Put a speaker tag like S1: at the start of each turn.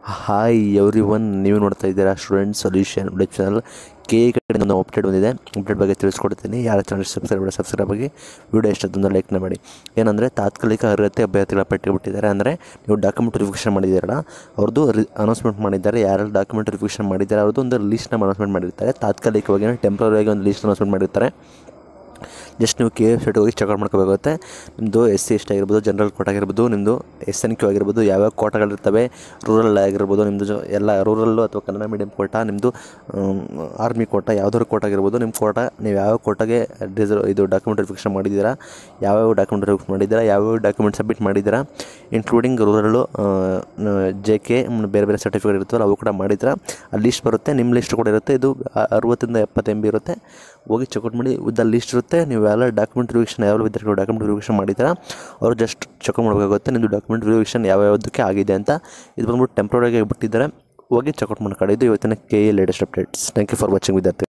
S1: hi every one ನೀವು ನೋಡ್ತಾ ಇದ್ದೀರಾ student solution YouTube channel K A ಕಡೆಯಿಂದ ಒಂದು ಅಪ್ಡೇಟ್ ಬಂದಿದೆ ಅಪ್ಡೇಟ್ ಬಗ್ಗೆ ತಿಳಿಸ್ಕೊಡ್ತೀನಿ ಯಾರ ಚಾನಲ್ ಸಬ್ಸ್ಕ್ರೈಬ್ ಮಾಡಿ ಸಬ್ಸ್ಕ್ರೈಬ್ ಆಗಿ ವಿಡಿಯೋ ಎಷ್ಟೊಂದು ಲೈಕ್ನ ಮಾಡಿ ಏನಂದರೆ ತಾತ್ಕಾಲಿಕ ಅರ್ಹತೆ ಅಭ್ಯರ್ಥಿಗಳ ಪಟ್ಟಿ ಬಿಟ್ಟಿದ್ದಾರೆ ಅಂದರೆ ನೀವು ಡಾಕ್ಯುಮೆಂಟ್ ವೆರಿಫಿಕೇಷನ್ ಮಾಡಿದ್ದೀರಲ್ಲ ಅವ್ರದ್ದು ರಿ ಅನೌನ್ಸ್ಮೆಂಟ್ ಮಾಡಿದ್ದಾರೆ ಯಾರೆಲ್ಲ ಡಾಕ್ಯುಮೆಂಟ್ ವೆರಿಫಿಕೇಷನ್ ಮಾಡಿದ್ದಾರೆ ಅವ್ರದ್ದು ಒಂದು ಲೀಸ್ಟ್ನ ಅನೌನ್ಸ್ಮೆಂಟ್ ಮಾಡಿರ್ತಾರೆ ತಾತ್ಕಾಲಿಕವಾಗಿ ಟೆಂಪ್ರರಿ ಆಗಿ ಒಂದು ಲೀಸ್ಟ್ ಅನೌನ್ಸ್ಮೆಂಟ್ ಮಾಡಿರ್ತಾರೆ ಜಸ್ಟ್ ನೀವು ಕೆ ಎಫ್ ಸೈಟ್ ಹೋಗಿ ಚೆಕ್ಔಟ್ ಮಾಡ್ಕೋಬೇಕಾಗುತ್ತೆ ನಿಮ್ಮದು ಎಸ್ ಸಿ ಎಸ್ ಟಿ ಆಗಿರ್ಬೋದು ಜನರಲ್ ಕೋಟ ಆಗಿರ್ಬೋದು ನಿಮ್ಮದು ಎಸ್ ಎನ್ ಕ್ಯೂ ಆಗಿರ್ಬೋದು ಯಾವ್ಯಾವ ಕೋಟಗಳಿರ್ತವೆ ರೂರಲ್ ಆಗಿರ್ಬೋದು ನಿಮ್ಮದು ಜೊ ಎಲ್ಲ ರೂರಲ್ಲು ಅಥವಾ ಕನ್ನಡ ಮೀಡಿಯಂ ಕೋಟ ನಿಮ್ಮದು ಆರ್ಮಿ ಕೋಟ ಯಾವ್ದಾದ್ರು ಕೋಟ ಆಗಿರ್ಬೋದು ನಿಮ್ಮ ಕೋಟ ನೀವು ಯಾವ ಕೋಟಗೆ ಡಿಸರ್ವ್ ಇದು ಡಾಕ್ಯುಮೆಂಟ್ ವೆರಿಫಿಕೇಷನ್ ಮಾಡಿದ್ದೀರಾ ಯಾವ್ಯಾವ ಡಾಕ್ಯುಮೆಂಟ್ ವೆರಿಫಿಕೇಷನ್ ಮಾಡಿದ್ದೀರಾ ಯಾವ್ಯಾವ ಡಾಕ್ಯುಮೆಂಟ್ ಸಬ್ಮಿಟ್ ಮಾಡಿದ್ದೀರಾ ಇನ್ಕ್ಲೂಡಿಂಗ್ ರೂರಲ್ಲು ಜೆ ಕೆ ಬೇರೆ ಬೇರೆ ಸರ್ಟಿಫಿಕೇಟ್ ಇರುತ್ತಲ್ಲ ಅವು ಕೂಡ ಮಾಡಿದ್ರೆ ಆ ಲಿಸ್ಟ್ ಬರುತ್ತೆ ನಿಮ್ಮ ಲಿಸ್ಟ್ ಕೂಡ ಇರುತ್ತೆ ಇದು ಅ- ಅರವತ್ತರಿಂದ ಎಪ್ಪತ್ತು ಎಮ್ ಬಿ ಇರುತ್ತೆ ಹೋಗಿ ಚೆಕ್ಔಟ್ ಮಾಡಿ ಉದ್ದ ಲಿಸ್ಟ್ ಇರುತ್ತೆ ನೀವು ಎಲ್ಲ ಡಾಕ್ಯುಮೆಂಟ್ ವೆರಿಫಿಕೇಷನ್ ಯಾವ ವಿದ್ಯಾರ್ಥಿಗಳು ಡಾಕ್ಯುಮೆಂಟ್ ವೆರಿಫಿಕೇಷನ್ ಮಾಡಿದ್ದೀರಾ ಅವ್ರು ಜಸ್ಟ್ ಚೆಕ್ ಮಾಡಬೇಕಾಗುತ್ತೆ ನಿಮ್ಮದು ಡಾಕ್ಯುಮೆಂಟ್ ವೆರಿಫಿಕೇಷನ್ ಯಾವ ಯಾವುದಕ್ಕೆ ಆಗಿದೆ ಅಂತ ಇದು ಬಂದ್ಬಿಟ್ಟು ಟೆಂಪ್ರರಿ ಆಗಿ ಬಿಟ್ಟಿದ್ದಾರೆ ಹೋಗಿ ಚೆಕ್ಔಟ್ ಮಾಡ್ಕೊಳ್ಳಿ ಇದು ಇವತ್ತಿನ K A latest updates thank you for watching ವಿದ್ಯಾರ್ಥಿ